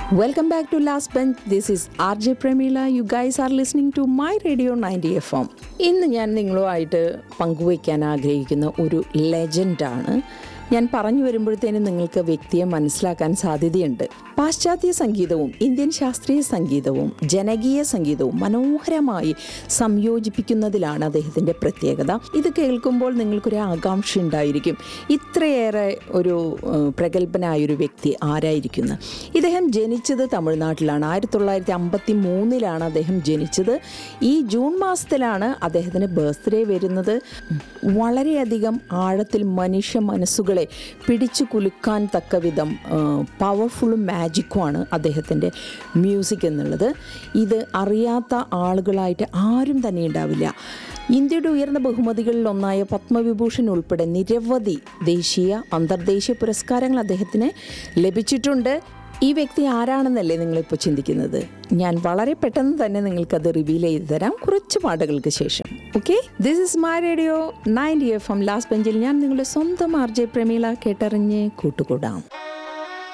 Welcome back to Last Bench. This is RJ Premila. You guys are listening to my radio 90 FM. ഇന്ന് ഞാൻ നിങ്ങളുമായിട്ട് പങ്കുവയ്ക്കാൻ ആഗ്രഹിക്കുന്ന ഒരു ലെജൻഡാണ് ഞാൻ പറഞ്ഞു വരുമ്പോഴത്തേനും നിങ്ങൾക്ക് വ്യക്തിയെ മനസ്സിലാക്കാൻ സാധ്യതയുണ്ട് പാശ്ചാത്യ സംഗീതവും ഇന്ത്യൻ ശാസ്ത്രീയ സംഗീതവും ജനകീയ സംഗീതവും മനോഹരമായി സംയോജിപ്പിക്കുന്നതിലാണ് അദ്ദേഹത്തിൻ്റെ പ്രത്യേകത ഇത് കേൾക്കുമ്പോൾ നിങ്ങൾക്കൊരു ആകാംക്ഷ ഉണ്ടായിരിക്കും ഇത്രയേറെ ഒരു ഏഹ്, പ്രഗത്ഭനായ ഒരു വ്യക്തി ആരായിരിക്കുന്നു ഇദ്ദേഹം ജനിച്ചത് തമിഴ്നാട്ടിലാണ് ആയിരത്തി തൊള്ളായിരത്തി അമ്പത്തി മൂന്നിലാണ് അദ്ദേഹം ജനിച്ചത് ഈ ജൂൺ മാസത്തിലാണ് അദ്ദേഹത്തിന് ബർത്ത്ഡേ വരുന്നത് വളരെയധികം ആഴത്തിൽ മനുഷ്യ മനസ്സുകളെ പിടിച്ചു കുലുക്കാൻ തക്ക വിധം പവർഫുള്ളും മാജിക്കുമാണ് അദ്ദേഹത്തിൻ്റെ മ്യൂസിക് എന്നുള്ളത് ഇത് അറിയാത്ത ആളുകളായിട്ട് ആരും തന്നെ ഉണ്ടാവില്ല ഇന്ത്യയുടെ ഉയർന്ന ബഹുമതികളിൽ ഒന്നായ പത്മവിഭൂഷൺ ഉൾപ്പെടെ നിരവധി ദേശീയ അന്തർദേശീയ പുരസ്കാരങ്ങൾ അദ്ദേഹത്തിന് ലഭിച്ചിട്ടുണ്ട് ഈ വ്യക്തി ആരാണെന്നല്ലേ നിങ്ങളിപ്പോൾ ചിന്തിക്കുന്നത് ഞാൻ വളരെ പെട്ടെന്ന് തന്നെ നിങ്ങൾക്കത് റിവീൽ ചെയ്ത് തരാം കുറച്ച് പാട്ടുകൾക്ക് ശേഷം okay this is my radio ninety F M last ബെഞ്ചിൽ ഞാൻ നിങ്ങളുടെ സ്വന്തം ആർ ജെ പ്രമീള കേട്ടറിഞ്ഞ് കൂട്ടുകൂടാം